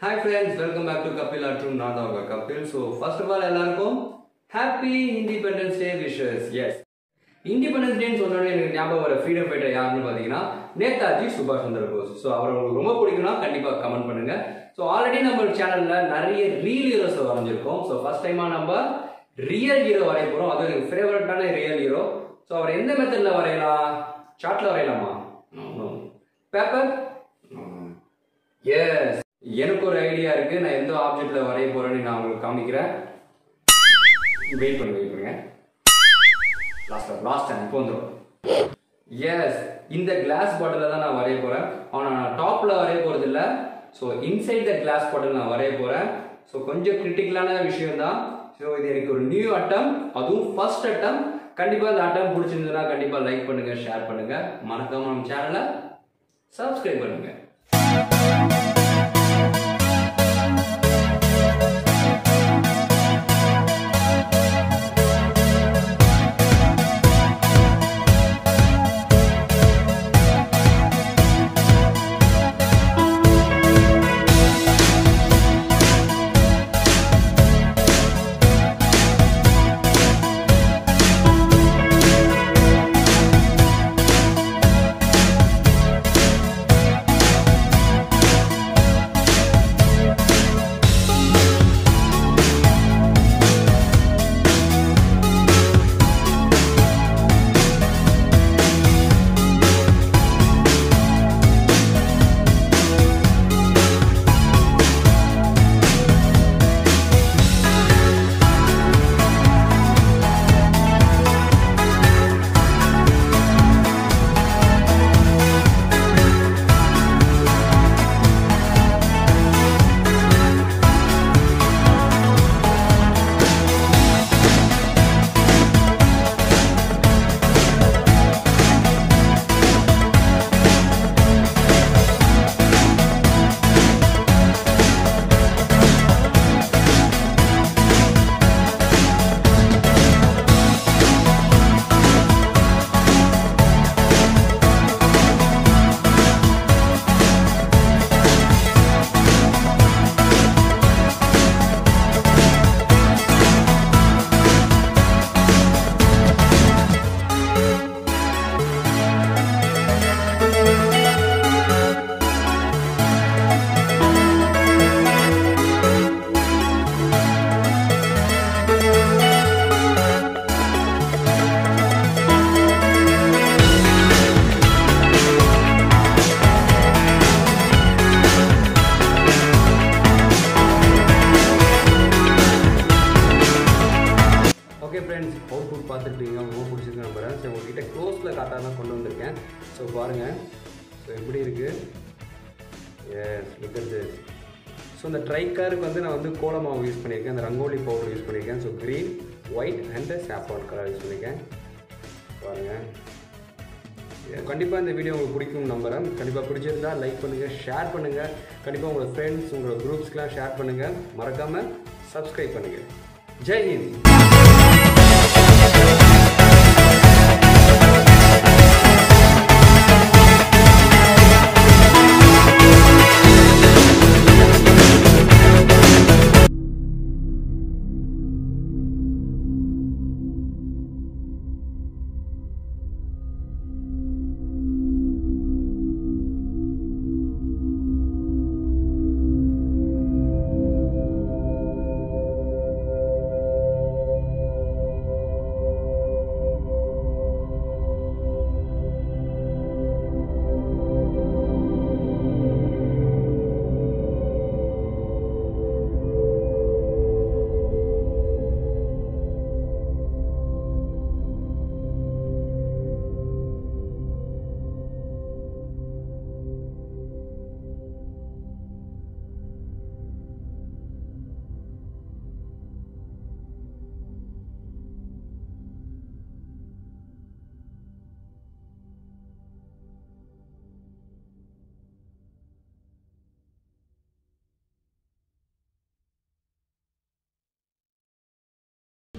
hi friends welcome back to Kapil அற்றும் நான் தான் உங்கள் Kapil so first of all எல்லாருக்கும் happy independence day wishes yes independence டேன்னு சொன்னோடனே எனக்கு ஞாபகம் வர ஃப்ரீடம் ஃபைட்டர் யாருன்னு பார்த்தீங்கன்னா நேதாஜி சுபாஷ் சந்திர போஸ் ஸோ அவரை உங்களுக்கு ரொம்ப பிடிக்கும்னா கண்டிப்பாக கமெண்ட் பண்ணுங்க ஸோ ஆல்ரெடி நம்ம சேனலில் நிறைய ரீல் ஹீரோஸை வரைஞ்சிருக்கோம் ஸோ ஃபர்ஸ்ட் டைமாக நம்ம ரியல் ஹீரோ வரைய போகிறோம் அதுவும் எனக்கு ஃபேவரட்டான ரியல் ஹீரோ ஸோ அவர் எந்த மெத்தடில் வரையலாம் சார்ட்டில் வரையலாமா பேப்பர் எஸ் எனக்கு ஒரு ஐடியா இருக்கு நான் எந்த ஆப்ஜெக்ட்ல வரைய போறேன்னு நான் உங்களுக்கு காமிக்கிறேன் வெயிட் பண்ணுங்க வெயிட் பண்ணுங்க லாஸ்ட் லாஸ்ட் டைம் இப்போ வந்துடும் எஸ் இந்த கிளாஸ் பாட்டில தான் நான் வரைய போறேன் ஆனா நான் டாப்ல வரைய போறது இல்ல so inside the glass bottle நான் வரைய போறேன் ஸோ கொஞ்சம் கிரிட்டிக்கலான விஷயம் தான் ஸோ இது எனக்கு ஒரு நியூ அட்டம் அதுவும் ஃபர்ஸ்ட் அட்டம் கண்டிப்பா இந்த அட்டம் பிடிச்சிருந்ததுன்னா கண்டிப்பா லைக் பண்ணுங்க ஷேர் பண்ணுங்க மறக்காம நம்ம சேனலை சப்ஸ்கிரைப் பண்ணுங்க ஓகே ஃப்ரெண்ட்ஸ் அவுட்புட் பார்த்துருப்பீங்க ரொம்ப பிடிச்சிருக்கு நம்புறேன் ஸோ உங்ககிட்ட க்ளோஸில் காட்டாதான் கொண்டு வந்திருக்கேன் ஸோ பாருங்கள் ஸோ எப்படி இருக்குது எஸ் லுக் ஸோ இந்த ட்ரைக்காருக்கு வந்து நான் வந்து கோல மாவு யூஸ் பண்ணியிருக்கேன் அந்த ரங்கோலி பவுடர் யூஸ் பண்ணியிருக்கேன் so green white and saffron colour use பண்ணியிருக்கேன் பாருங்கள் கண்டிப்பாக இந்த வீடியோ உங்களுக்கு பிடிக்கும் நம்புறேன் கண்டிப்பாக பிடிச்சிருந்தா லைக் பண்ணுங்கள் ஷேர் பண்ணுங்கள் கண்டிப்பாக உங்களோட ஃப்ரெண்ட்ஸ் உங்களோட குரூப்ஸ்க்கெலாம் ஷேர் பண்ணுங்கள் மறக்காமல் சப்ஸ்கிரைப் பண்ணுங்கள் ஜெய் ஹிந்த்